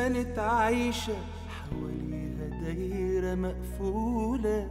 كانت عايشة حواليها دايرة مقفولة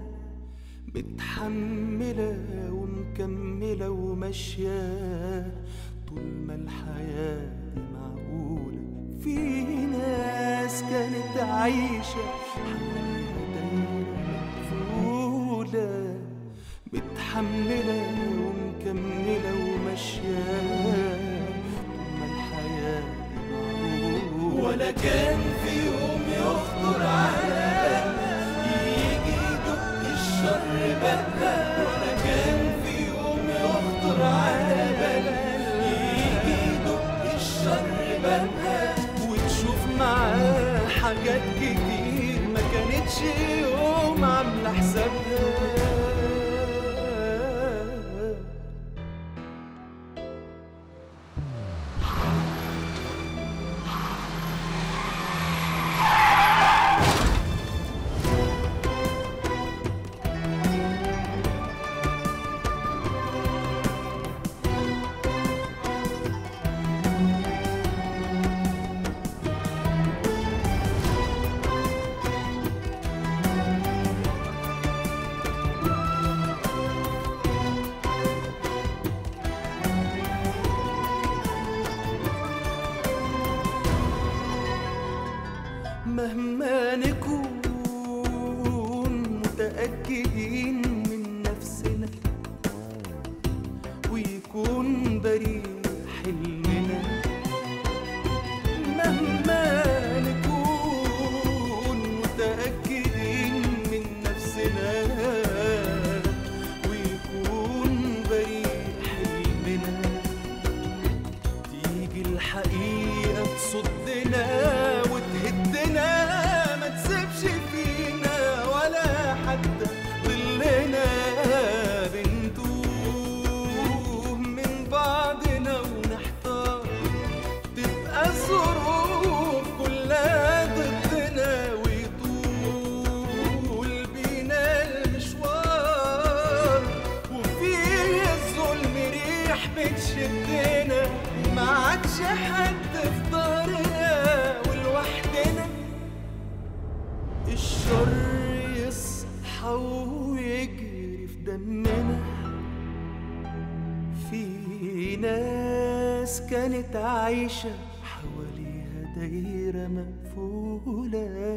متحملة ومكملة وماشية طول ما الحياة دي معقولة في ناس كانت عايشة حواليها دايرة مقفولة متحملة ومكملة وماشية طول ما الحياة دي معقولة ولا كان في يوم يخطر على بالها يجي يدق الشر بالها ولا كان في يوم يخطر على بالها يجي يدق الشر بالها وتشوف معاه حاجات كتير ما كانتش يوم عاملة حسابها مهما نكون متأكدين من نفسنا ويكون بريء حلمنا مهما نكون متأكدين من نفسنا ويكون بريء حلمنا تيجي الحقيقة تصدنا وتهدنا ما تسيبش فينا ولا حتى ظلنا بنتوه من بعضنا ونحتار تبقى الظروف كلها ضدنا ويطول بينا المشوار وفيه الظلم ريح بتشدنا ما عادش حد في ظهرنا ولوحدنا الشر يصحى ويجري في دمنا في ناس كانت عايشة حواليها دايرة مقفولة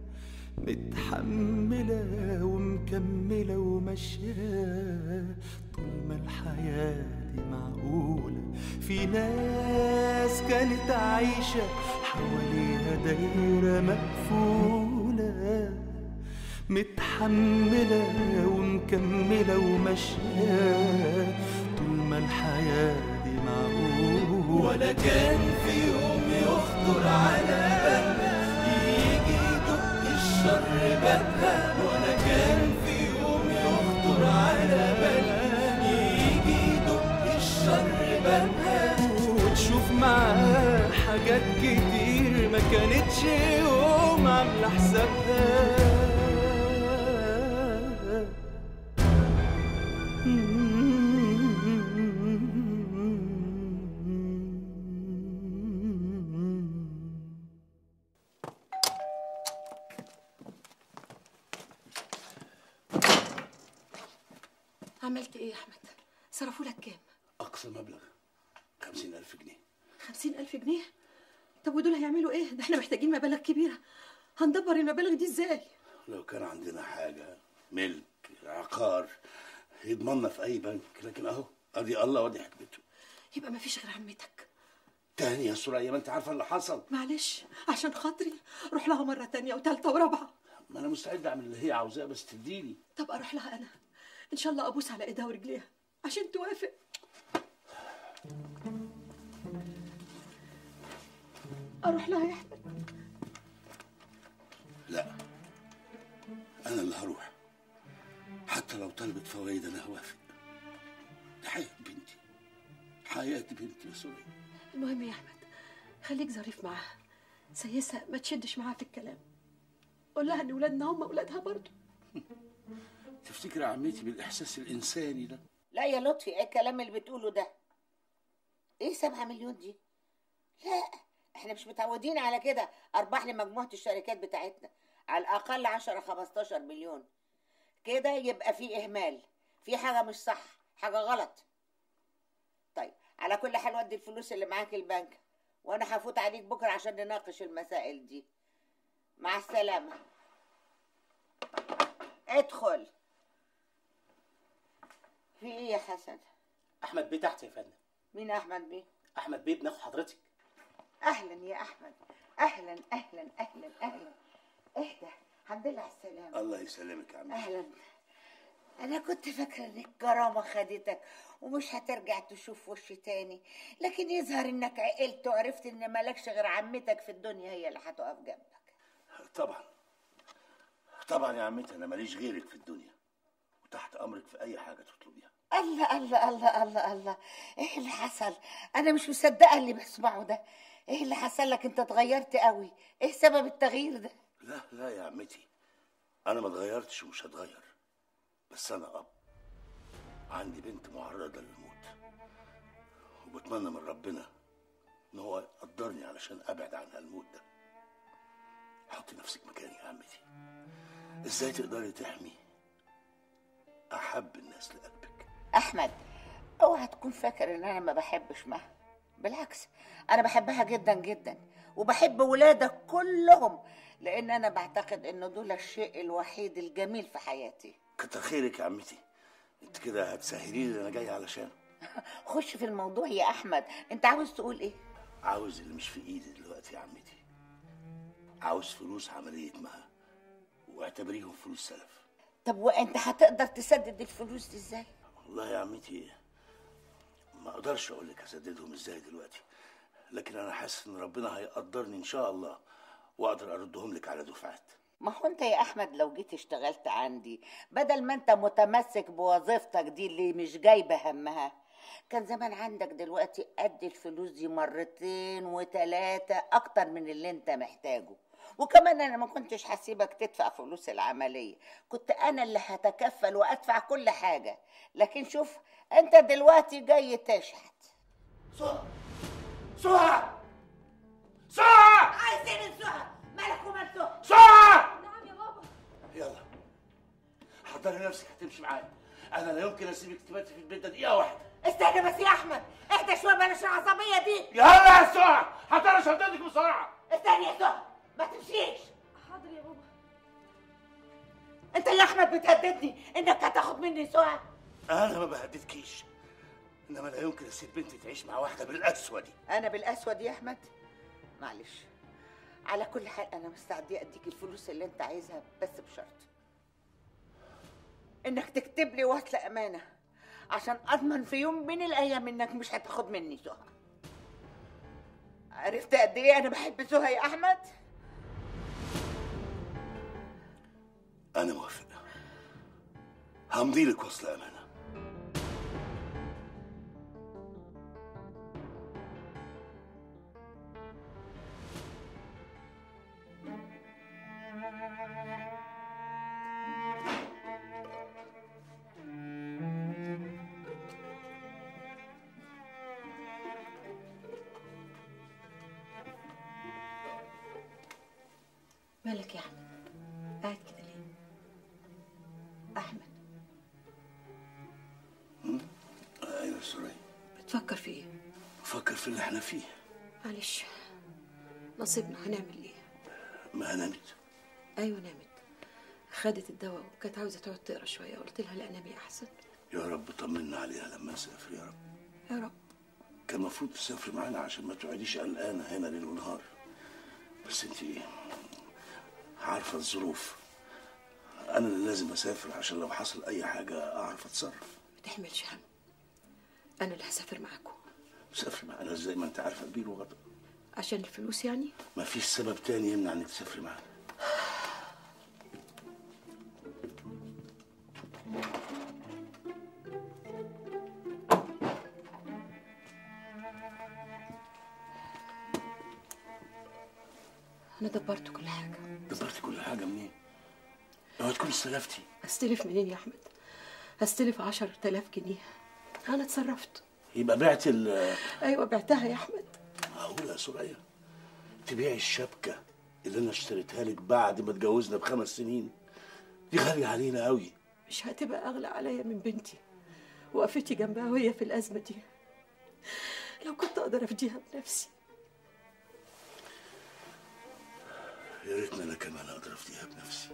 متحملة ومكملة وماشية طول ما الحياة دي معقولة في ناس كانت عايشة حواليها دايرة مقفولة متحملة ومكملة وماشية طول ما الحياة دي معقولة ولا كان في يوم يخطر على بالها يجي يدق الشر بالها ولا كان في يوم يخطر على بالها يجي يدق الشر بالها وتشوف معاه حاجات كتير ما كانتش يوم عاملة حسابها عملت ايه يا احمد صرفوا لك كام أقصى مبلغ خمسين ألف جنيه خمسين الف جنيه طب ودول هيعملوا ايه ده احنا محتاجين مبالغ كبيرة هندبر المبالغ دي ازاي لو كان عندنا حاجة ملك عقار يضمننا في أي بنك لكن أهو أدي الله وأدي حكمته يبقى مفيش غير عمتك تاني يا سوريا ما أنت عارفة اللي حصل معلش عشان خاطري روح لها مرة تانية وتالتة ورابعة ما أنا مستعد أعمل اللي هي عاوزاه بس تديني طب اروح لها انا ان شاء الله ابوس على ايدها ورجليها عشان توافق اروح لها يا احمد لا أنا اللي هروح حتى لو طلبت فوائد أنا هوافق دي حياة بنتي حياة بنتي يا سوريا المهم يا احمد خليك ظريف معاها سيسها ما تشدش معاها في الكلام قول لها ان ولادنا هم ولادها برضه تفتكر يا عمتي بالإحساس الإنساني ده لا يا لطفي ايه الكلام اللي بتقوله ده ايه سبعة مليون دي لا احنا مش متعودين على كده ارباح لمجموعه الشركات بتاعتنا على الاقل 10 15 مليون كده يبقى في اهمال في حاجه مش صح حاجه غلط طيب على كل حال ودي الفلوس اللي معاك البنك وانا هفوت عليك بكره عشان نناقش المسائل دي مع السلامه ادخل في ايه يا حسن احمد بيه تحت يا فندم مين احمد بيه احمد بيه ابن اخو حضرتك اهلا يا احمد اهلا اهلا اهلا اهلا اهدى الحمد لله على السلامه الله يسلمك يا عم اهلا انا كنت فاكره ان الكرامه خدتك ومش هترجع تشوف وش تاني لكن يظهر انك عقلت وعرفت ان مالكش غير عمتك في الدنيا هي اللي هتقف جنبك طبعا طبعا يا عمتي انا ماليش غيرك في الدنيا وتحت امرك في اي حاجه تطلبيها الله الله الله الله الله ايه اللي حصل انا مش مصدقه اللي بسمعه ده ايه اللي حصل لك انت اتغيرت قوي ايه سبب التغيير ده لا لا يا عمتي انا ما اتغيرتش ومش هتغير بس انا اب عندي بنت معرضه للموت وبتمنى من ربنا ان هو يقدرني علشان ابعد عنها الموت ده حطي نفسك مكاني يا عمتي ازاي تقدري تحمي احب الناس لقلبك احمد اوعى تكون فاكر ان انا ما بحبش مها بالعكس انا بحبها جدا جدا وبحب ولادك كلهم لان انا بعتقد ان دول الشيء الوحيد الجميل في حياتي كتر خيرك يا عمتي انت كده هتسهلي لي اللي انا جاي علشان خش في الموضوع يا احمد انت عاوز تقول ايه عاوز اللي مش في ايدي دلوقتي يا عمتي عاوز فلوس عمليه مها واعتبريهم فلوس سلف طب وانت هتقدر تسدد الفلوس دي ازاي والله يا عمتي ما اقدرش اقول لك اسددهم ازاي دلوقتي لكن انا حاسس ان ربنا هيقدرني ان شاء الله واقدر اردهم لك على دفعات ما هو انت يا احمد لو جيت اشتغلت عندي بدل ما انت متمسك بوظيفتك دي اللي مش جايبه همها كان زمان عندك دلوقتي قد الفلوس دي مرتين وتلاتة اكتر من اللي انت محتاجه وكمان انا ما كنتش هسيبك تدفع فلوس العملية كنت انا اللي هتكفل وادفع كل حاجة لكن شوف انت دلوقتي جاي تشحت سهى سهى سهى عايزين سهى مالك ومال سهى سهى نعم يا بابا يلا حضري نفسك هتمشي معايا انا لا يمكن اسيبك تباتي في البيت ده دقيقه واحده استنى بس يا احمد اهدى شويه بلاش العصبيه دي يلا يا سهى حضري شنطتك بسرعه استنى يا سهى ما تمشيش حاضر يا بابا انت يا احمد بتهددني انك هتاخد مني سهى انا ما بهددكيش انما لا يمكن اسيب بنتي تعيش مع واحده بالقسوه دي انا بالاسود يا احمد معلش على كل حال انا مستعديه اديك الفلوس اللي انت عايزها بس بشرط انك تكتب لي وصل امانه عشان اضمن في يوم من الايام انك مش هتاخد مني سهى عرفت قد ايه انا بحب سهى يا احمد انا موافق همضي لك وصل امانه مالك يا احمد قاعد كده ليه احمد ايوه سوري بتفكر في ايه بفكر في اللي احنا فيه معلش نصيبنا هنعمل ايه ما نامت ايوه نامت خدت الدواء وكانت عاوزه تقعد تقرا شويه قلت لها لا نامي احسن يا رب طمنا عليها لما نسافر يا رب يا رب كان المفروض تسافري معانا عشان ما تقعديش قلقانه هنا ليل ونهار بس انت عارفه الظروف انا اللي لازم اسافر عشان لو حصل اي حاجه اعرف اتصرف ما تحملش هم انا اللي هسافر معاكم سافري معانا زي ما انت عارفه كبير وغطى عشان الفلوس يعني ما فيش سبب تاني يمنع انك تسافري معانا انا دبرت كل حاجه دبرتي كل حاجه منين لو تكون استلفتي هستلف منين يا احمد هستلف عشر تلاف جنيه انا اتصرفت يبقى بعتي ال ايوه بعتها يا احمد معقوله يا سوريا تبيع الشبكة اللي أنا اشتريتها لك بعد ما اتجوزنا بخمس سنين دي غالية علينا قوي مش هتبقى أغلى عليا من بنتي وقفتي جنبها وهي في الأزمة دي لو كنت أقدر أفديها بنفسي يا ريتني أنا كمان أقدر أفديها بنفسي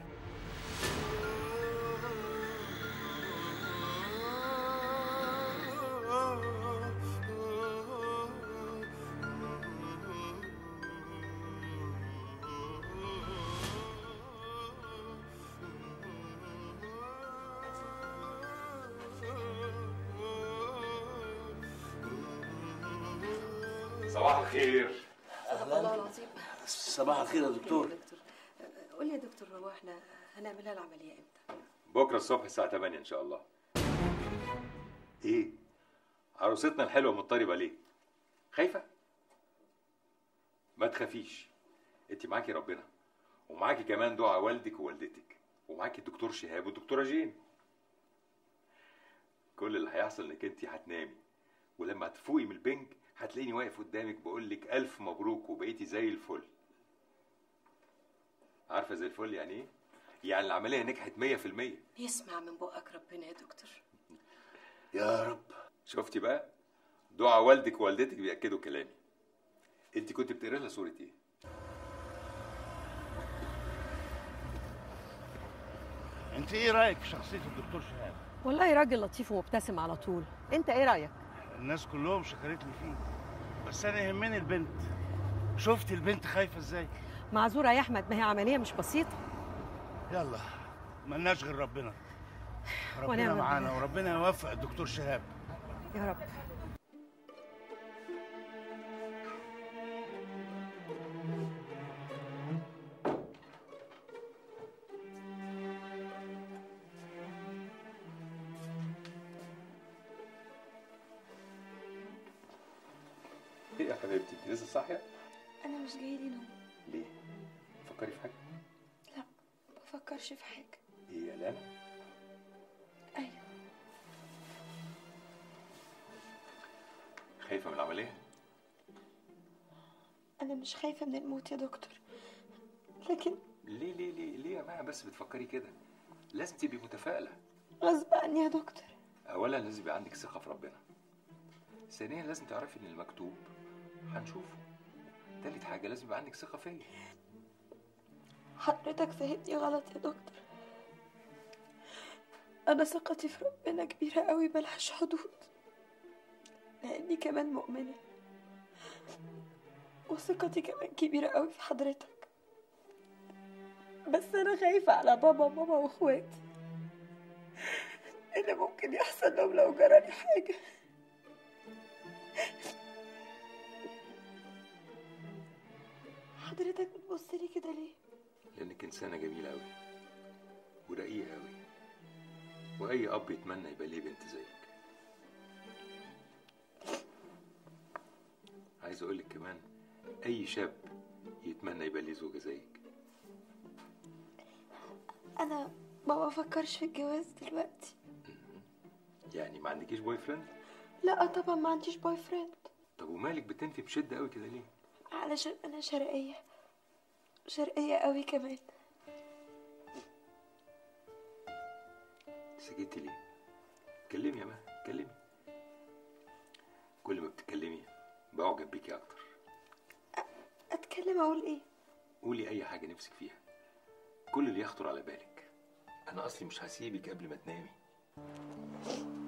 صباح الخير صدق الله العظيم صباح الخير يا دكتور دكتور قول لي يا دكتور هو احنا هنعملها العملية امتى؟ بكره الصبح الساعه 8 ان شاء الله ايه عروستنا الحلوه مضطربه ليه خايفه ما تخافيش انت معاكي ربنا ومعاكي كمان دعاء والدك ووالدتك ومعاكي الدكتور شهاب والدكتوره جين كل اللي هيحصل انك انت هتنامي ولما هتفوقي من البنج هتلاقيني واقف قدامك بقول لك الف مبروك وبقيتي زي الفل عارفه زي الفل يعني ايه يعني العمليه نجحت 100% يسمع من بقك ربنا يا دكتور يا رب شفتي بقى دعاء والدك ووالدتك بياكدوا كلامي انت كنت بتقري لها صوره ايه أنت إيه رأيك في شخصية الدكتور شهاب؟ والله راجل لطيف ومبتسم على طول انت ايه رأيك؟ الناس كلهم شكرت لي فيه بس انا يهمني البنت شفت البنت خايفه ازاي معذورة يا احمد ما هي عملية مش بسيطة يلا ملناش غير ربنا ربنا ونعم معانا بالله. وربنا يوفق الدكتور شهاب يا رب ايه يا حبيبتي انت لسه صاحيه انا مش جايلي نوم ليه فكري في حاجه لا بفكرش في حاجه ايه يا لانا ايوه خايفه من العمليه انا مش خايفه من الموت يا دكتور لكن ليه ليه ليه ليه يا جماعه بس بتفكري كده لازم تبقي متفائله غصب عني يا دكتور اولا لازم يبقى عندك ثقه في ربنا ثانيا لازم تعرفي ان المكتوب هنشوفه تالت حاجه لازم يبقى عندك ثقه فيا حضرتك فهمتني غلط يا دكتور انا ثقتي في ربنا كبيره قوي ملهاش حدود لاني كمان مؤمنه وثقتي كمان كبيره قوي في حضرتك بس انا خايفه على بابا وماما واخواتي اللي ممكن يحصل لهم لو جرالي حاجه حضرتك بتبص لي كده ليه لانك انسانه جميله قوي ورقيقه قوي واي اب يتمنى يبقى ليه بنت زيك عايز اقول لك كمان اي شاب يتمنى يبقى ليه زوجه زيك انا ما بفكرش في الجواز دلوقتي يعني ما عندكيش بوي فريند لا طبعا ما عنديش بوي فريند طب ومالك بتنفي بشده قوي كده ليه علشان انا شرقيه شرقيه قوي كمان سكتي ليه اتكلمي يا ما اتكلمي كل ما بتتكلمي بعجب بيكي اكتر اتكلم اقول ايه قولي اي حاجه نفسك فيها كل اللي يخطر على بالك انا اصلي مش هسيبك قبل ما تنامي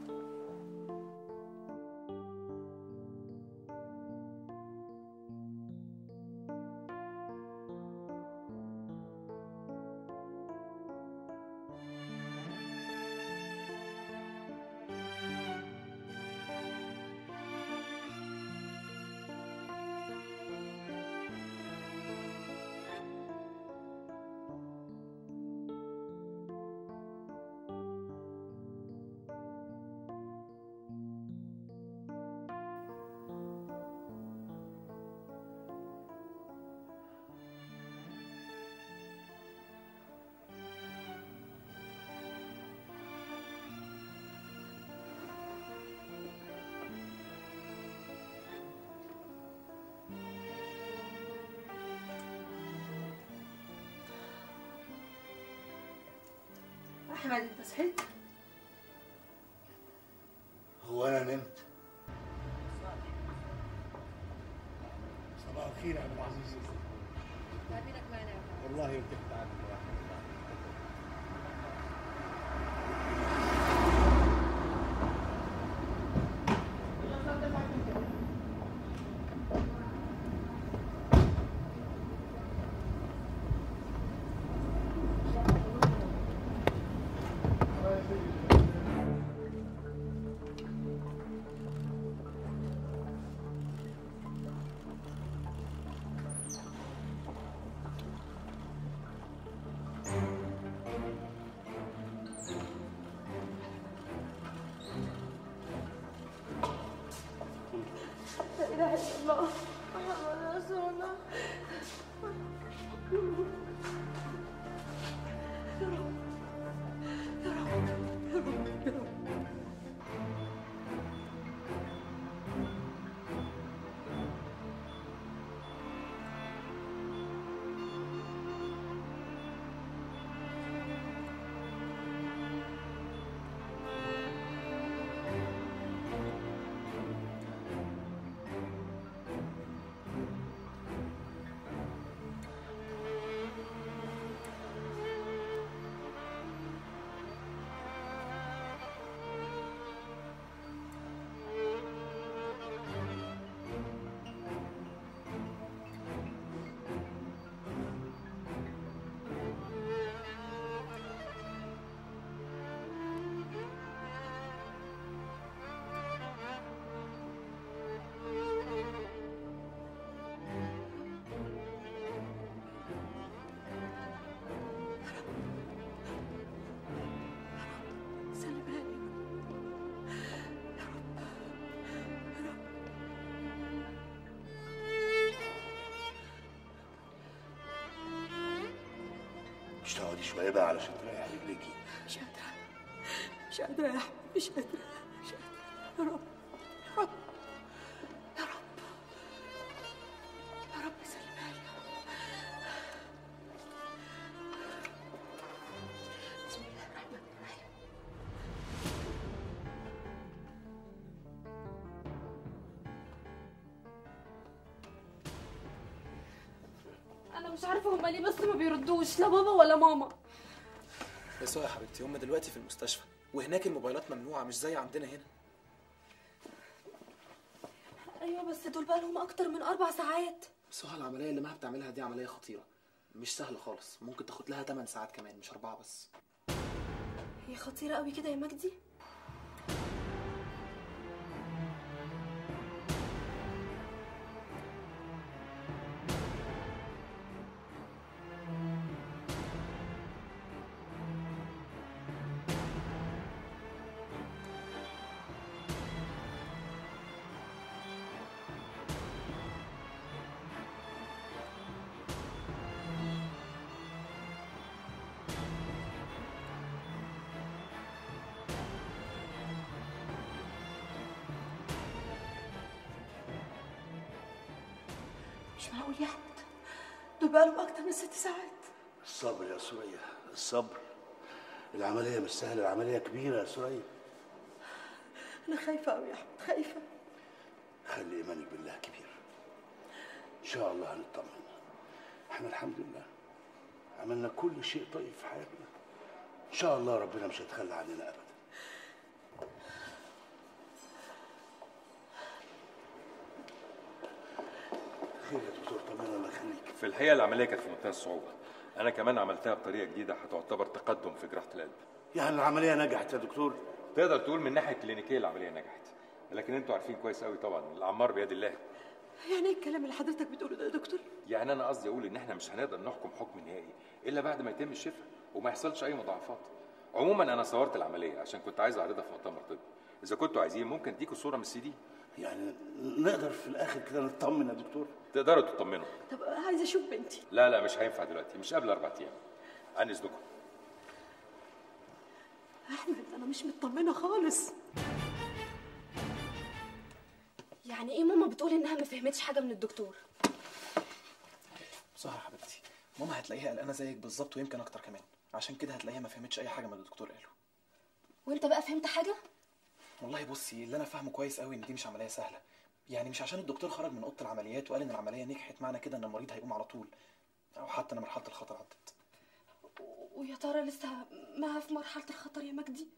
احمد انت صحيت هو انا نمت صباح الخير يا عبد العزيز والله ارتحت عنك يا احمد لا اله الا الله محمد رسول الله سلمها لي مش تقعدي شويه بقى علشان تريحي رجليكي مش قادرة مش قادرة يا أحمد مش قادرة مش قادرة يا رب يا رب يا رب يا رب سلمها لي بسم الله الرحمن الرحيم انا مش عارفه هما ليه بس ما بيردوش لا بابا ولا ماما بس هو يا حبيبتي هم دلوقتي في المستشفى وهناك الموبايلات ممنوعه مش زي عندنا هنا ايوه بس دول بقى لهم اكتر من اربع ساعات بس هو العمليه اللي مها بتعملها دي عمليه خطيره مش سهله خالص ممكن تاخد لها 8 ساعات كمان مش أربعة بس هي خطيره قوي كده يا مجدي مش معقول يا أحمد دول بقى لهم أكتر من ست ساعات الصبر يا سوريا الصبر العمليه مش سهله العمليه كبيره يا سوريا أنا خايفة أوي يا أحمد خايفة خلي ايمانك بالله كبير ان شاء الله هنطمن احنا الحمد لله عملنا كل شيء طيب في حياتنا ان شاء الله ربنا مش هيتخلى عننا ابدا خير يا دكتور طمنا الله يخليك في الحقيقه العمليه كانت في منتهى الصعوبه انا كمان عملتها بطريقه جديده هتعتبر تقدم في جراحه القلب يعني العمليه نجحت يا دكتور تقدر تقول من الناحيه الكلينيكيه العمليه نجحت لكن انتوا عارفين كويس قوي طبعا الاعمار بيد الله يعني إيه الكلام اللي حضرتك بتقوله ده يا دكتور يعني انا قصدي اقول ان احنا مش هنقدر نحكم حكم نهائي الا بعد ما يتم الشفاء وما يحصلش اي مضاعفات عموما انا صورت العمليه عشان كنت عايز اعرضها في مؤتمر طبي اذا كنتوا عايزين ممكن اديكوا صوره من السي دي يعني نقدر في الاخر كده نطمن يا دكتور تقدروا تطمنوا طب عايزة أشوف بنتي لا لا مش هينفع دلوقتي مش قبل اربع ايام عن اذنكم أحمد أنا مش مطمنة خالص يعني ايه ماما بتقول انها ما فهمتش حاجه من الدكتور بصراحه يا حبيبتي ماما هتلاقيها قلقانه زيك بالظبط ويمكن اكتر كمان عشان كده هتلاقيها ما فهمتش اي حاجه من اللي الدكتور قاله وانت بقى فهمت حاجه والله بصي اللي انا فاهمه كويس قوي ان دي مش عمليه سهله يعني مش عشان الدكتور خرج من اوضه العمليات وقال ان العمليه نجحت معنى كده ان المريض هيقوم على طول او حتى ان مرحله الخطر عدت ويا ترى لسه ما في مرحله الخطر يا مجدي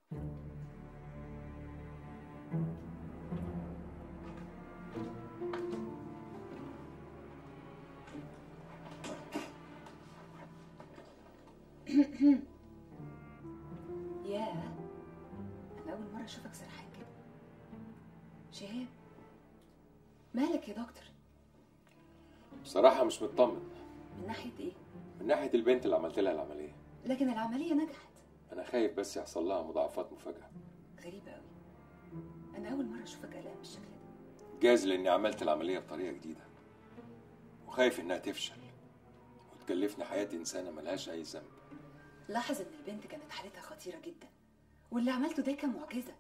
ياه انا اول مره اشوفك سرحان كده شهاب مالك يا دكتور بصراحه مش مطمن من ناحيه ايه من ناحيه البنت اللي عملت لها العمليه لكن العمليه نجحت انا خايف بس يحصل لها مضاعفات مفاجاه غريبه قوي انا اول مره اشوفك قلقان بالشكل ده جاز لاني عملت العمليه بطريقه جديده وخايف انها تفشل وتكلفني حياه انسانه ملهاش اي ذنب لاحظ ان البنت كانت حالتها خطيره جدا واللي عملته ده كان معجزه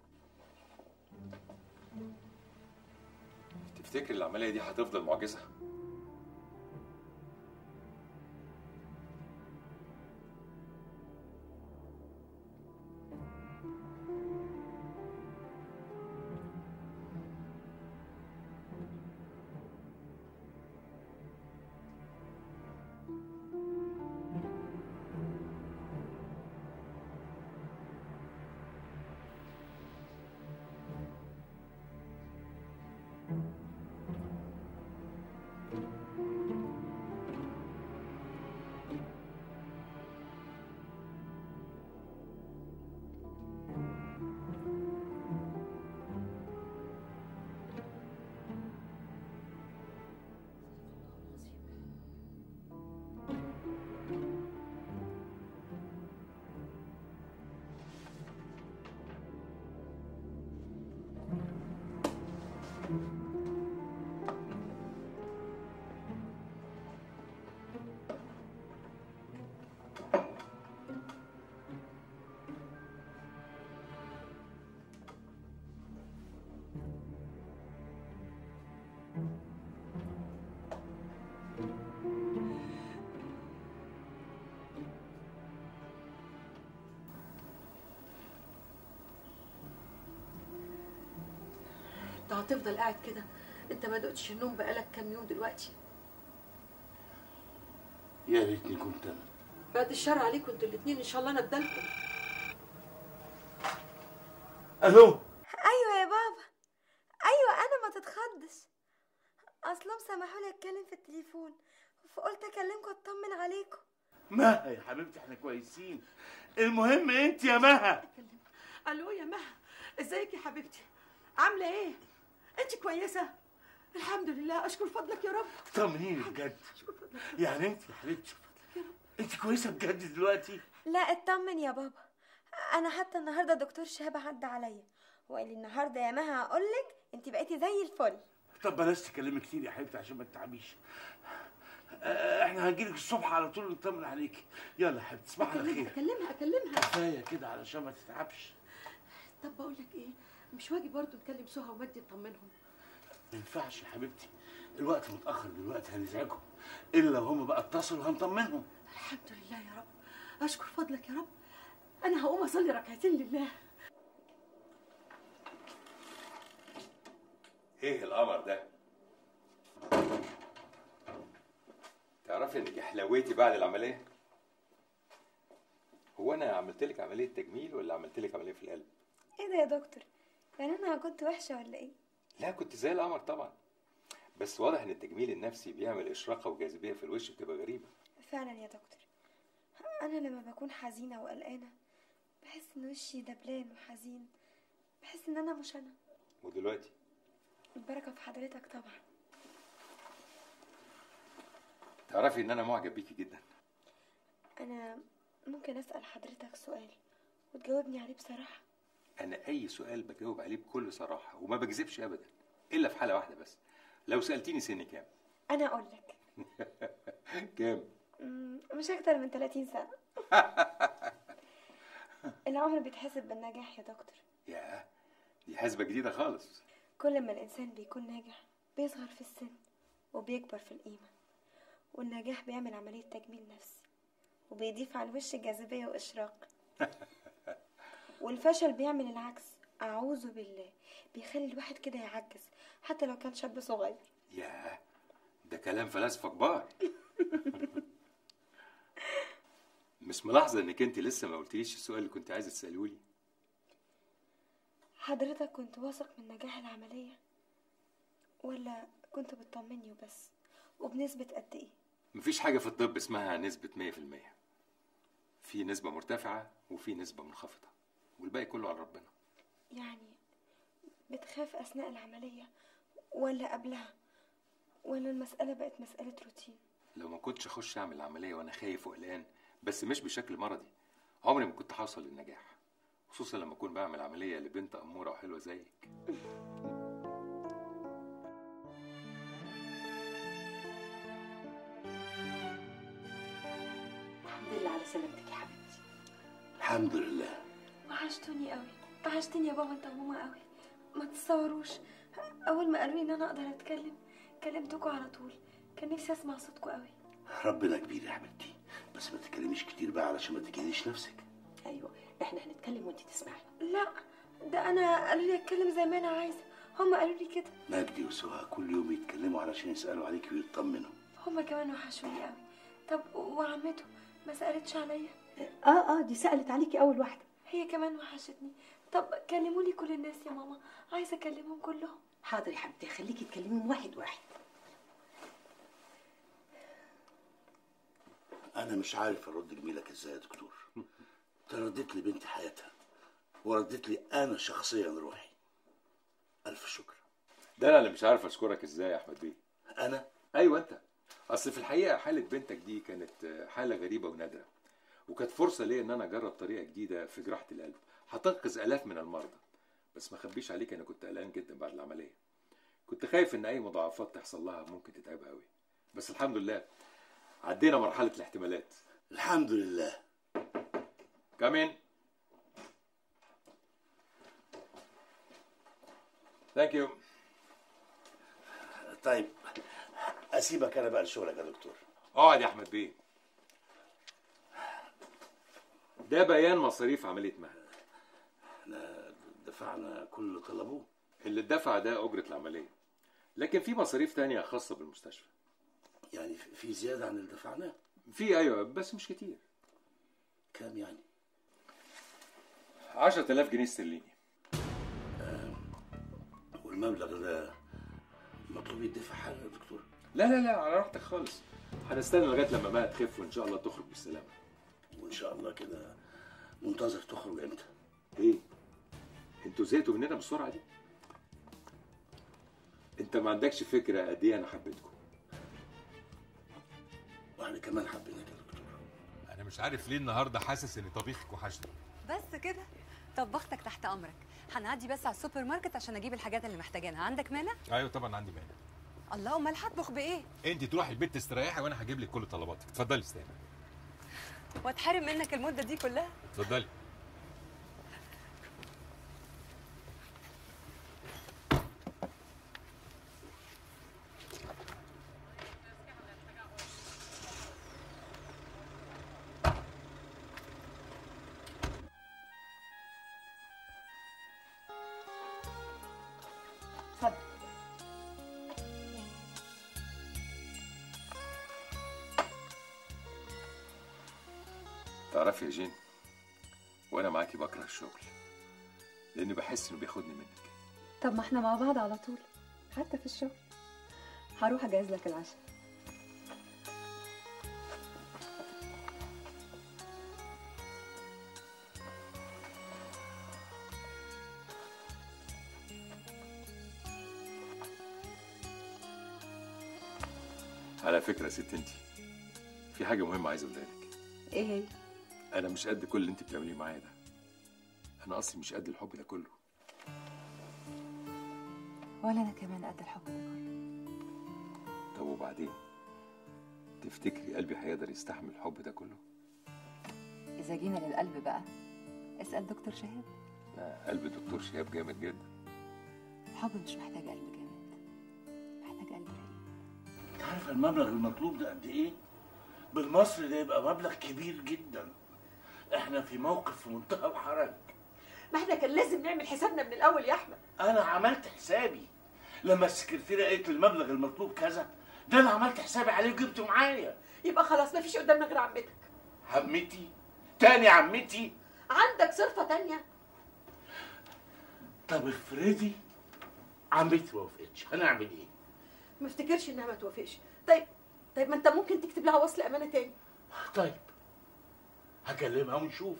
تفتكر العمليه دي هتفضل معجزه انت هتفضل قاعد كده انت ما دقتش النوم بقالك كام يوم دلوقتي يا ريتني كنت انا بعد الشر عليكم انتوا الاتنين ان شاء الله انا بدلكم الو ايوه يا بابا ايوه انا ما تتخضش اصلهم سمحوا لي اتكلم في التليفون فقلت اكلمكم اطمن عليكم مها يا حبيبتي احنا كويسين المهم انت يا مها الو يا مها ازيك يا حبيبتي عامله ايه انت كويسه الحمد لله اشكر فضلك يا رب طمنيني بجد يعني انت يا حبيبتي انت كويسه بجد دلوقتي لا اطمن يا بابا انا حتى النهارده دكتور شهاب عدى عليا وقال لي النهارده يا مها هقول لك انت بقيتي زي الفل طب بلاش تكلمي كتير يا حبيبتي عشان ما تتعبيش آه، احنا هنجيلك الصبح على طول نطمن عليكي يلا يا حبيبتي تصبحي على اكلمها خير اكلمها اكلمها كفايه كده علشان ما تتعبش طب بقول لك ايه مش واجب برضه نكلم سهى ومجدي نطمنهم ما ينفعش يا حبيبتي الوقت متاخر دلوقتي هنزعجهم الا لو هم بقى اتصلوا هنطمنهم الحمد لله يا رب اشكر فضلك يا رب انا هقوم اصلي ركعتين لله ايه القمر ده تعرفي انك حلويتي بعد العمليه هو انا عملت لك عمليه تجميل ولا عملت لك عمليه في القلب ايه ده يا دكتور يعني انا كنت وحشه ولا ايه لا كنت زي القمر طبعا بس واضح ان التجميل النفسي بيعمل اشراقه وجاذبيه في الوش بتبقى غريبه فعلا يا دكتور انا لما بكون حزينه وقلقانه بحس ان وشي دبلان وحزين بحس ان انا مش انا ودلوقتي البركه في حضرتك طبعا تعرفي ان انا معجب بيكي جدا انا ممكن اسال حضرتك سؤال وتجاوبني عليه بصراحه انا اي سؤال بجاوب عليه بكل صراحه وما بكذبش ابدا الا في حاله واحده بس لو سالتيني سني كام انا اقول لك كام مم، مش اكتر من 30 سنه العمر بيتحسب بالنجاح يا دكتور يا دي حسبه جديده خالص كل ما الانسان بيكون ناجح بيصغر في السن وبيكبر في القيمه والنجاح بيعمل عمليه تجميل نفسي وبيضيف على الوش جاذبية وإشراق والفشل بيعمل العكس أعوذ بالله بيخلي الواحد كده يعجز حتى لو كان شاب صغير ياه ده كلام فلاسفه كبار مش ملاحظه انك انت لسه ما قلتليش السؤال اللي كنت عايزه تساله لي حضرتك كنت واثق من نجاح العملية ولا كنت بتطمني وبس وبنسبة قد ايه مفيش حاجه في الطب اسمها نسبه 100% في نسبه مرتفعه وفي نسبه منخفضه والباقي كله على ربنا يعني بتخاف أثناء العملية ولا قبلها ولا المسألة بقت مسألة روتين لو ما كنتش اخش اعمل العمليه وانا خايف وقلقان بس مش بشكل مرضي عمري ما كنت هوصل للنجاح خصوصا لما اكون بعمل عمليه لبنت اموره وحلوه زيك الحمد لله على سلامتك يا حبيبتي الحمد لله وحشتوني قوي وحشتني يا بابا انت وماما قوي ما تتصوروش اول ما قالوا لي ان انا اقدر اتكلم كلمتكم على طول كان نفسي اسمع صوتكم قوي ربنا كبير يا حبيبتي بس ما تتكلميش كتير بقى علشان ما تجهديش نفسك ايوه احنا هنتكلم وانت تسمعي لا ده انا قالوا لي اتكلم زي ما انا عايزه هم قالوا لي كده مجدي وسهى كل يوم يتكلموا علشان يسالوا عليكي ويطمنوا هم كمان وحشوني قوي طب وعمته ما سالتش عليا اه اه دي سالت عليكي اول واحده هي كمان وحشتني طب كلموا لي كل الناس يا ماما عايزه اكلمهم كلهم حاضر يا حبيبتي خليكي تكلميهم واحد واحد انا مش عارف ارد جميلك ازاي يا دكتور انت رديت لي بنتي حياتها ورديت لي انا شخصيا روحي الف شكر ده انا اللي مش عارف اشكرك ازاي يا احمد بيه انا ايوه انت اصل في الحقيقه حاله بنتك دي كانت حاله غريبه ونادره وكانت فرصه ليا ان انا اجرب طريقه جديده في جراحه القلب هتنقذ الاف من المرضى بس ما اخبيش عليك انا كنت قلقان جدا بعد العمليه كنت خايف ان اي مضاعفات تحصل لها ممكن تتعبها قوي بس الحمد لله عدينا مرحله الاحتمالات الحمد لله كامين ثانك يو طيب اسيبك انا بقى لشغلك يا دكتور اقعد يا احمد بيه ده بيان مصاريف عمليه مها احنا دفعنا كل اللي طلبوه اللي اتدفع ده اجره العمليه لكن في مصاريف تانية خاصه بالمستشفى يعني في- في زياده عن اللي دفعناه في ايوه بس مش كتير كام يعني 10000 جنيه استرليني والمبلغ ده مطلوب يدفع حاجه يا دكتور لا لا لا على راحتك خالص هنستنى لغايه لما ما تخف وان شاء الله تخرج بالسلامه وان شاء الله كده منتظر تخرج امتى ايه انتوا زهقتوا مننا بالسرعه دي انت ما عندكش فكره قد ايه انا حبيتكم واحنا كمان حبيناك يا دكتور انا مش عارف ليه النهارده حاسس ان طبيخك وحشني بس كده طبختك تحت امرك هنعدي بس على السوبر ماركت عشان اجيب الحاجات اللي محتاجينها عندك مانع ايوه طبعا عندي مانع الله امال هطبخ بايه انت تروحي البيت تستريحي وانا هجيب لك كل طلباتك اتفضلي استنى واتحرم منك المده دي كلها اتفضلي اتفضل تعرفي يا جين وانا معاكي بكره الشغل لاني بحس انه بياخدني منك طب ما احنا مع بعض على طول حتى في الشغل هروح اجهز لك العشاء على فكره يا ست انت في حاجه مهمه عايز اقولها لك ايه هي انا مش قد كل اللي انت بتعمليه معايا ده انا اصلي مش قد الحب ده كله ولا انا كمان قد الحب ده كله طب وبعدين تفتكري قلبي هيقدر يستحمل الحب ده كله اذا جينا للقلب بقى اسال دكتور شهاب لا قلب الدكتور شهاب جامد جدا الحب مش محتاج قلب جامد محتاج قلب رقيق انت عارف المبلغ المطلوب ده قد ايه بالمصري ده يبقى مبلغ كبير جدا احنا في موقف في منتهى الحرج ما احنا كان لازم نعمل حسابنا من الاول يا احمد انا عملت حسابي لما السكرتيره قالت لي المبلغ المطلوب كذا ده انا عملت حسابي عليه وجبته معايا يبقى خلاص ما فيش قدامنا غير عمتك عمتي تاني عمتي عندك صرفه تانية طب افرضي عمتي ما وافقتش هنعمل ايه ما افتكرش انها ما توافقش طيب طيب ما انت ممكن تكتب لها وصل امانه تاني طيب هكلمها ونشوف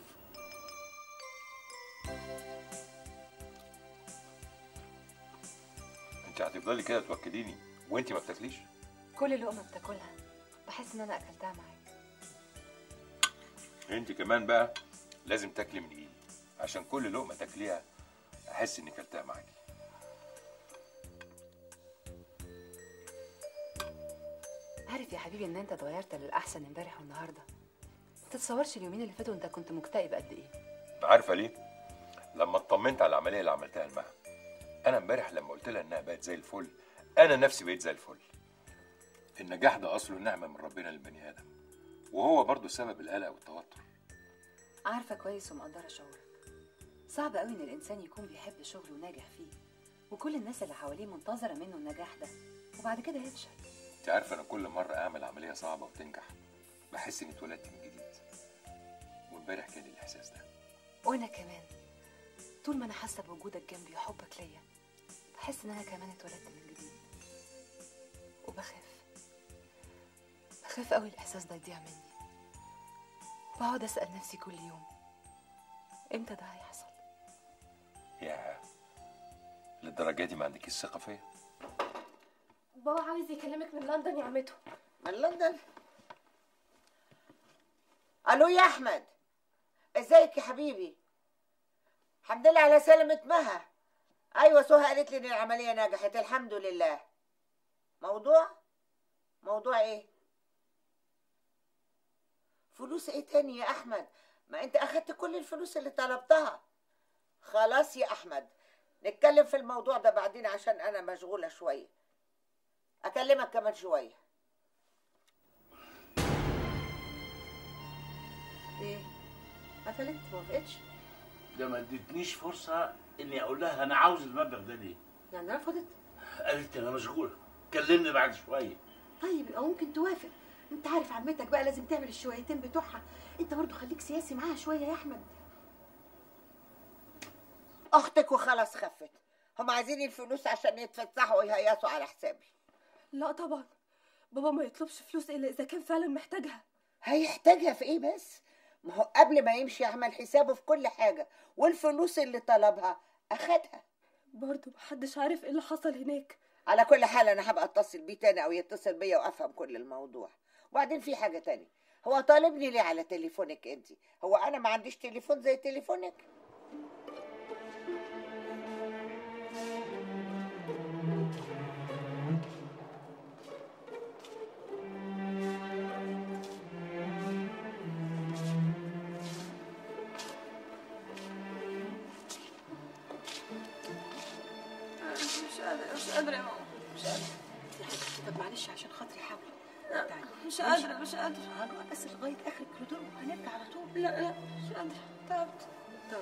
انت هتفضلي كده توكديني وانت ما بتاكليش كل لقمه بتاكلها بحس ان انا اكلتها معاك انت كمان بقى لازم تاكلي من ايدي عشان كل لقمه تاكليها احس اني كلتها معاكي عارف يا حبيبي ان انت اتغيرت للاحسن امبارح والنهارده ما تتصورش اليومين اللي فاتوا انت كنت مكتئب قد ايه عارفه ليه لما اطمنت على العمليه اللي عملتها لمها انا امبارح لما قلت لها انها بقت زي الفل انا نفسي بقيت زي الفل النجاح ده اصله نعمه من ربنا للبني ادم وهو برضه سبب القلق والتوتر عارفه كويس ومقدره شعورك صعب قوي ان الانسان يكون بيحب شغله وناجح فيه وكل الناس اللي حواليه منتظره منه النجاح ده وبعد كده يفشل انت عارفه انا كل مره اعمل عمليه صعبه وتنجح بحس اني اتولدت من جديد وامبارح كان لي الاحساس ده وانا كمان طول ما انا حاسه بوجودك جنبي وحبك ليا بحس ان انا كمان اتولدت من جديد وبخاف بخاف قوي الاحساس ده يضيع مني بقعد اسال نفسي كل يوم امتى ده هيحصل يا للدرجه دي ما عندكيش الثقه فيا بابا عاوز يكلمك من لندن يا عمته من لندن الو يا احمد ازيك يا حبيبي الحمد لله على سلامة مها ايوه سهى قالت لي ان العملية نجحت الحمد لله موضوع موضوع ايه فلوس ايه تاني يا احمد ما انت اخدت كل الفلوس اللي طلبتها خلاص يا احمد نتكلم في الموضوع ده بعدين عشان انا مشغولة شوية اكلمك كمان شوية ايه قفلت ما وافقتش ده ما ادتنيش فرصه اني اقول لها انا عاوز المبلغ ده ليه يعني رفضت قالت انا مشغوله كلمني بعد شويه طيب يبقى ممكن توافق انت عارف عمتك بقى لازم تعمل الشويتين بتوعها انت برضو خليك سياسي معاها شويه يا احمد اختك وخلاص خفت هم عايزين الفلوس عشان يتفسحوا ويهيصوا على حسابي لا طبعا بابا ما يطلبش فلوس الا اذا كان فعلا محتاجها هيحتاجها في ايه بس ما هو قبل ما يمشي يعمل حسابه في كل حاجة والفلوس اللي طلبها أخدها برضه محدش عارف ايه اللي حصل هناك على كل حال أنا هبقى أتصل بيه تاني أو يتصل بيا وأفهم كل الموضوع وبعدين في حاجة تانية هو طالبني ليه على تليفونك أنت هو أنا ما عنديش تليفون زي تليفونك مش قادرة مش قادرة يا ماما مش قادرة في حاجة طب معلش عشان خاطري حاولي لا، تعالي. مش قادرة مش قادرة هنقعد بس لغاية آخر الكوريدور وهنرجع على طول لا لا مش قادرة تعبت طب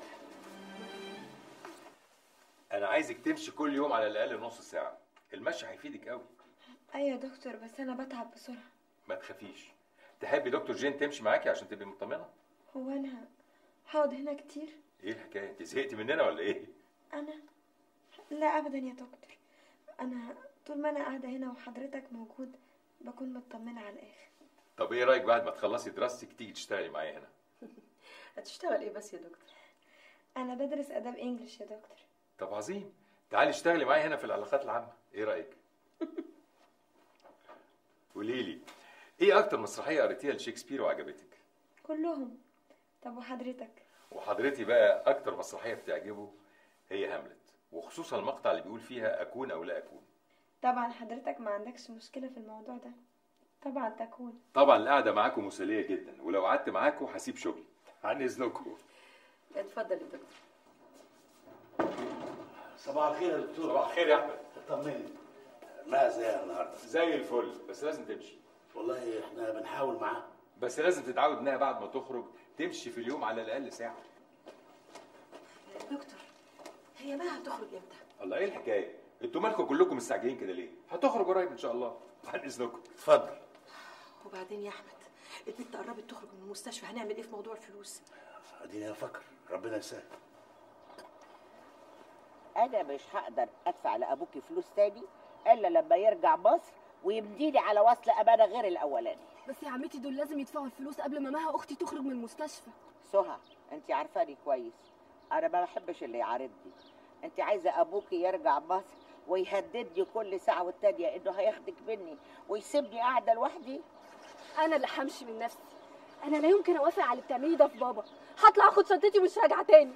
انا عايزك تمشي كل يوم على الاقل نص ساعه المشي هيفيدك قوي أيوة يا دكتور بس أنا بتعب بسرعة ما تخافيش تحبي دكتور جين تمشي معاكي عشان تبقي مطمنه هو أنا هقعد هنا كتير ايه الحكايه انت زهقتي مننا ولا ايه أنا لا أبدا يا دكتور أنا طول ما أنا قاعدة هنا وحضرتك موجود بكون مطمنة على الآخر طب ايه رايك بعد ما تخلصي دراستك تيجي تشتغلي معايا هنا هتشتغل إيه بس يا دكتور أنا بدرس آداب إنجلش يا دكتور طب عظيم تعالي اشتغلي معايا هنا في العلاقات العامه ايه رايك قولي لي ايه اكتر مسرحيه قريتيها لشكسبير وعجبتك كلهم طب وحضرتك وحضرتي بقى اكتر مسرحيه بتعجبه هي هاملت وخصوصا المقطع اللي بيقول فيها اكون او لا اكون طبعا حضرتك ما عندكش مشكلة في الموضوع ده طبعا تكون طبعا القعده معاكم مسليه جدا ولو قعدت معاكم هسيب شغلي عن اذنكم اتفضل يا دكتور صباح الخير يا دكتور صباح الخير يا احمد طمني ما زي النهارده زي الفل بس لازم تمشي والله احنا بنحاول معاه بس لازم تتعود انها بعد ما تخرج تمشي في اليوم على الاقل ساعه دكتور هي بقى هتخرج امتى الله ايه الحكايه انتوا مالكم كلكم مستعجلين كده ليه هتخرج قريب ان شاء الله عن اذنكم اتفضل وبعدين يا احمد البنت قربت تخرج من المستشفى هنعمل ايه في موضوع الفلوس اديني افكر ربنا يسهل انا مش هقدر ادفع لابوكي فلوس تاني الا لما يرجع مصر ويمديلي على وصل امانه غير الاولاني بس يا عمتي دول لازم يدفعوا الفلوس قبل ما مها اختي تخرج من المستشفى سهى انت عارفاني كويس انا ما بحبش اللي يعارضني انت عايزه ابوكي يرجع مصر ويهددني كل ساعه والتانيه انه هياخدك مني ويسيبني قاعده لوحدي انا اللي همشي من نفسي انا لا يمكن اوافق على اللي بتعمليه ده في بابا هطلع اخد شنطتي ومش راجعه تاني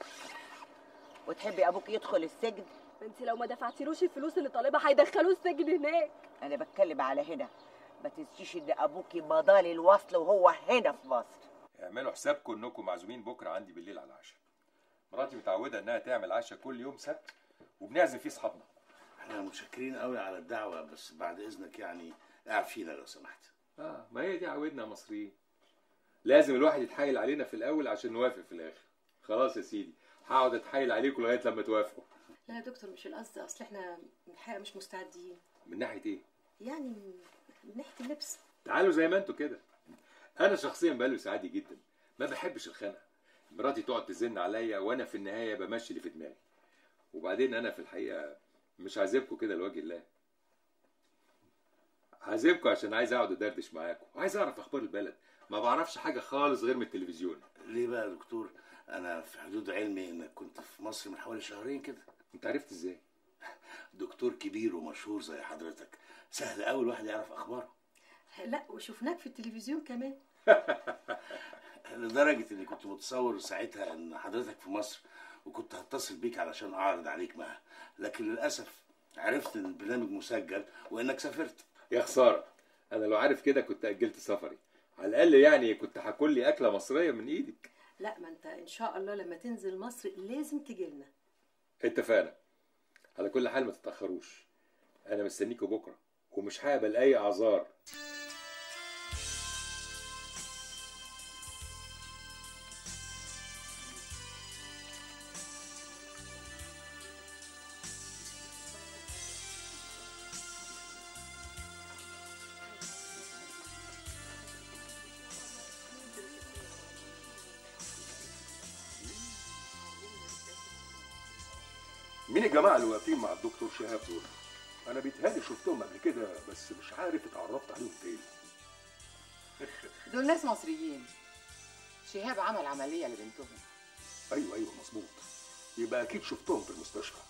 وتحبي ابوكي يدخل السجن ما انت لو ما دفعتيلوش الفلوس اللي طالبها هيدخلوه السجن هناك انا بتكلم على هنا ما تنسيش ان ابوكي مضالي الوصل وهو هنا في مصر اعملوا حسابكم انكم معزومين بكره عندي بالليل على العشاء مراتي متعوده انها تعمل عشاء كل يوم سبت وبنعزم فيه اصحابنا احنا متشكرين قوي على الدعوه بس بعد اذنك يعني اعفينا لو سمحت اه ما هي دي عودنا يا مصريين لازم الواحد يتحايل علينا في الاول عشان نوافق في الاخر خلاص يا سيدي هقعد اتحايل عليكم لغايه لما توافقوا لا يا دكتور مش القصد اصل احنا الحقيقه مش مستعدين من ناحيه ايه يعني من من ناحيه اللبس تعالوا زي ما انتوا كده انا شخصيا بلبس عادي جدا ما بحبش الخنقه مراتي تقعد تزن عليا وانا في النهايه بمشي اللي في دماغي وبعدين انا في الحقيقه مش عازبكم كده لوجه الله عازبكم عشان عايز اقعد ادردش معاكم وعايز اعرف اخبار البلد ما بعرفش حاجه خالص غير من التلفزيون ليه بقى يا دكتور انا في حدود علمي انك كنت في مصر من حوالي شهرين كده انت عرفت ازاي دكتور كبير ومشهور زي حضرتك سهل قوي الواحد يعرف اخباره لا وشفناك في التلفزيون كمان لدرجه اني كنت متصور ساعتها ان حضرتك في مصر وكنت هتصل بيك علشان اعرض عليك معاها لكن للاسف عرفت ان البرنامج مسجل وانك سافرت يا خساره انا لو عارف كده كنت اجلت سفري على الاقل يعني كنت هاكل لي اكله مصريه من ايدك لا ما انت ان شاء الله لما تنزل مصر لازم تجي لنا اتفقنا على كل حال ما تتاخروش انا مستنيكوا بكره ومش هقبل اي اعذار مين الجماعة اللي واقفين مع الدكتور شهاب دول؟ أنا بيتهيألي شفتهم قبل كده بس مش عارف اتعرفت عليهم فين. دول ناس مصريين شهاب عمل عملية لبنتهم أيوه أيوه مظبوط. يبقى أكيد شفتهم في المستشفى.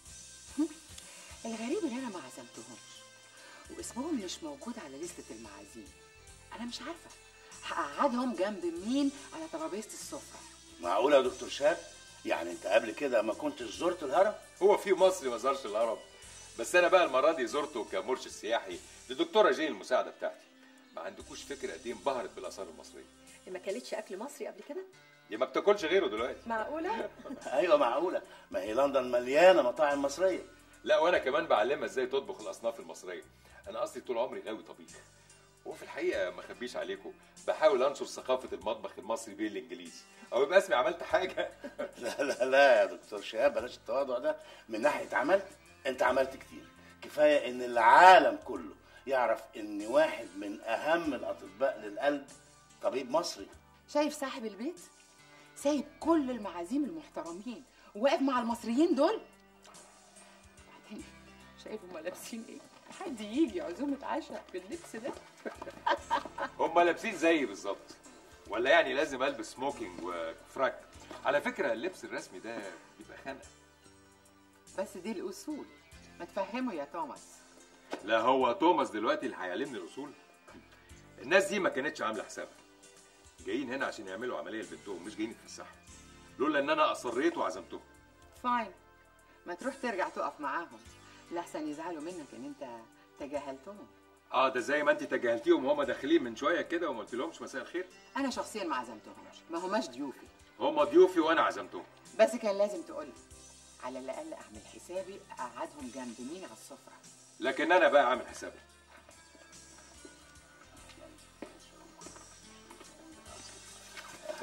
الغريب ان انا ما عزمتهمش واسمهم مش موجود على لستة المعازيم انا مش عارفة هقعدهم جنب مين على ترابيزة السفرة معقوله يا دكتور شاب يعني انت قبل كده ما كنتش زرت الهرم هو في مصري ما زارش الهرم بس انا بقى المره دي زرته كمرشد سياحي لدكتوره جين المساعده بتاعتي ما عندكوش فكره قد ايه انبهرت بالاثار المصريه ما كلتش اكل مصري قبل كده دي ما بتاكلش غيره دلوقتي معقوله ايوه معقوله ما هي لندن مليانه مطاعم مصريه لا وانا كمان بعلمها ازاي تطبخ الاصناف المصريه انا اصلي طول عمري غاوي طبيخ وفي الحقيقه ما اخبيش عليكم بحاول انشر ثقافه المطبخ المصري بين الانجليزي او يبقى اسمي عملت حاجه لا لا لا يا دكتور شهاب بلاش التواضع ده من ناحيه عملت انت عملت كتير كفايه ان العالم كله يعرف ان واحد من اهم الاطباء للقلب طبيب مصري شايف صاحب البيت سايب كل المعازيم المحترمين وواقف مع المصريين دول بعدين شايف هما لابسين ايه حد يجي عزومة عشاء باللبس ده هم لابسين زيي بالظبط ولا يعني لازم البس سموكينج وفراك على فكره اللبس الرسمي ده بيبقى خانقه بس دي الاصول ما تفهمه يا توماس لا هو توماس دلوقتي اللي هيعلمني الاصول الناس دي ما كانتش عامله حسابها جايين هنا عشان يعملوا عمليه لبنتهم مش جايين يتفسحوا لولا ان انا اصريت وعزمتهم فاين ما تروح ترجع تقف معاهم لحسن يزعلوا منك ان انت تجاهلتهم اه ده زي ما انت تجاهلتيهم وهم داخلين من شويه كده وما قلتلهمش مساء الخير انا شخصيا ما عزمتهمش ما هماش ضيوفي هم ضيوفي وانا عزمتهم بس كان لازم تقولي على الاقل اعمل حسابي اقعدهم جنب مين على السفره لكن انا بقى عامل حسابي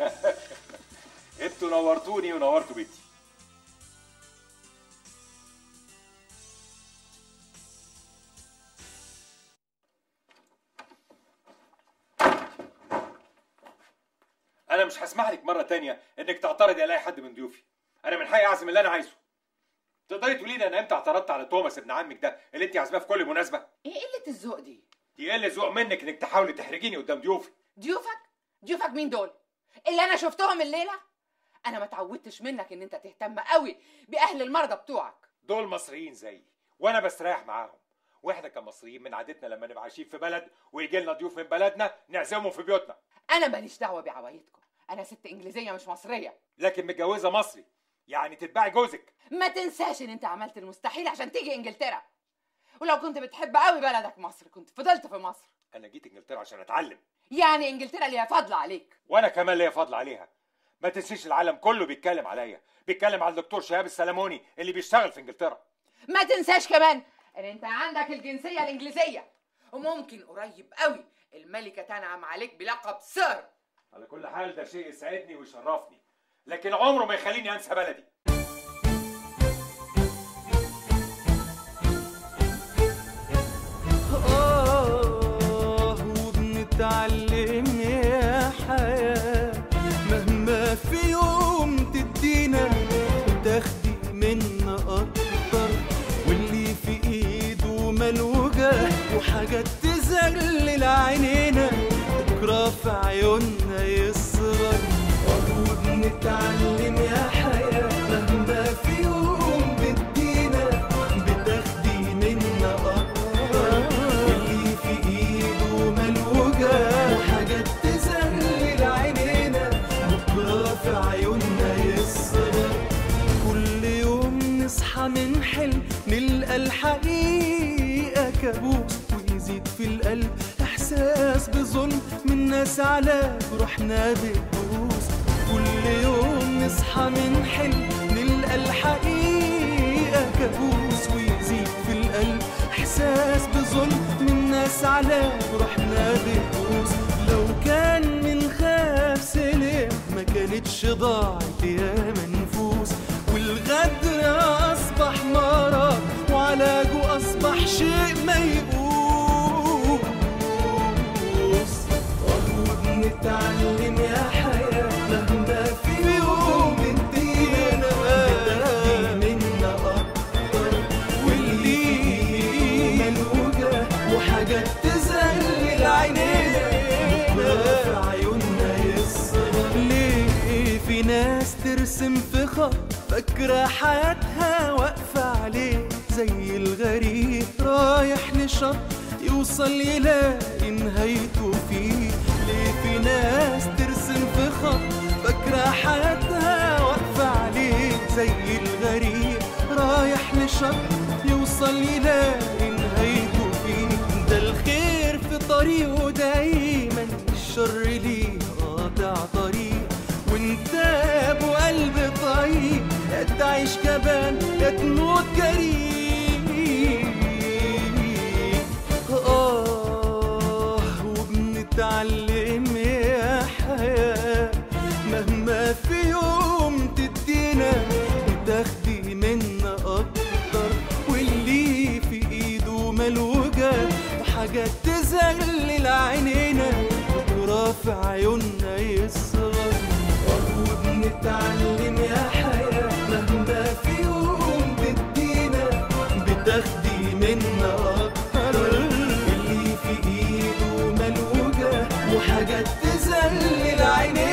انتوا نورتوني ونورتوا بيتي انا مش هسمح لك مره تانية انك تعترضي على اي حد من ضيوفي انا من حقي اعزم اللي انا عايزه تقدري تقولي لي انا امتى اعترضت على توماس ابن عمك ده اللي انت عازماه في كل مناسبه ايه قله الذوق دي دي قله ذوق منك انك تحاولي تحرجيني قدام ضيوفي ضيوفك ضيوفك مين دول اللي انا شفتهم الليله انا ما اتعودتش منك ان انت تهتم قوي باهل المرضى بتوعك دول مصريين زيي وانا بستريح معاهم واحنا كمصريين من عادتنا لما نبقى عايشين في بلد ويجي لنا ضيوف من بلدنا نعزمهم في بيوتنا انا ماليش دعوه بعوايدكم انا ست انجليزيه مش مصريه لكن متجوزه مصري يعني تتباعي جوزك ما تنساش ان انت عملت المستحيل عشان تيجي انجلترا ولو كنت بتحب قوي بلدك مصر كنت فضلت في مصر انا جيت انجلترا عشان اتعلم يعني انجلترا ليها فضل عليك وانا كمان ليا فضل عليها ما تنسيش العالم كله بيتكلم عليا بيتكلم على الدكتور شهاب السلموني اللي بيشتغل في انجلترا ما تنساش كمان ان انت عندك الجنسيه الانجليزيه وممكن قريب قوي الملكه تنعم عليك بلقب سير على كل حال ده شيء يسعدني ويشرفني لكن عمره ما يخليني انسى بلدي آه وبنتعلم يا حياة مهما في يوم تدينا تاخدي منا أكتر واللي في إيده ملوجة وحاجات تزلل عينينا بكرة في عيوننا يصغر آه وبنتعلم يا حياة مهما في يوم بتدينا بتاخدي منا أكتر واللي في ايده ملوجة وحاجات تزلل عينينا بكرة في عيوننا يصغر كل يوم نصحى من حلم نلقى الحقيقة كابوس ويزيد في القلب إحساس بظلم من ناس على روحنا بتدوس كل يوم نصحى من حلم نلقى الحقيقة كابوس ويزيد في القلب إحساس بظلم من ناس على روحنا بتدوس لو كان من خاف سلم ما كانتش ضاعت يا منفوس والغدر أصبح مرض وعلاجه أصبح شيء ميؤوس وبنتعلم يا حياة مهما في يوم ادينا بتاخدي منا أكتر واللي ملوجة وحاجات تزلل عينينا بكرة في عيوننا يصغر ليه في ناس ترسم في خط فاكرة حياتها واقفة عليه زي الغريب رايح لشط يوصل يلاقي نهايته فيه ليه في ناس ترسم في خط فاكرة حياتها واقفة عليه زي الغريب رايح لشط يوصل يلاقي نهايته فيه ده الخير في طريقه دايما الشر ليه قاطع طريق وانت ابو قلب طيب يا تعيش جبان يا تموت جريء آه وبنتعلم يا حياة مهما في يوم تدينا بتاخدي منا أكتر واللي في إيده ملوجة وحاجات تزلل عينينا بكرة في عيوننا يصغر وبنتعلم يا حياة مهما في يوم بتدينا بتاخدي منا أكتر اللي في إيده ملوجة وحاجات تزلل عينينا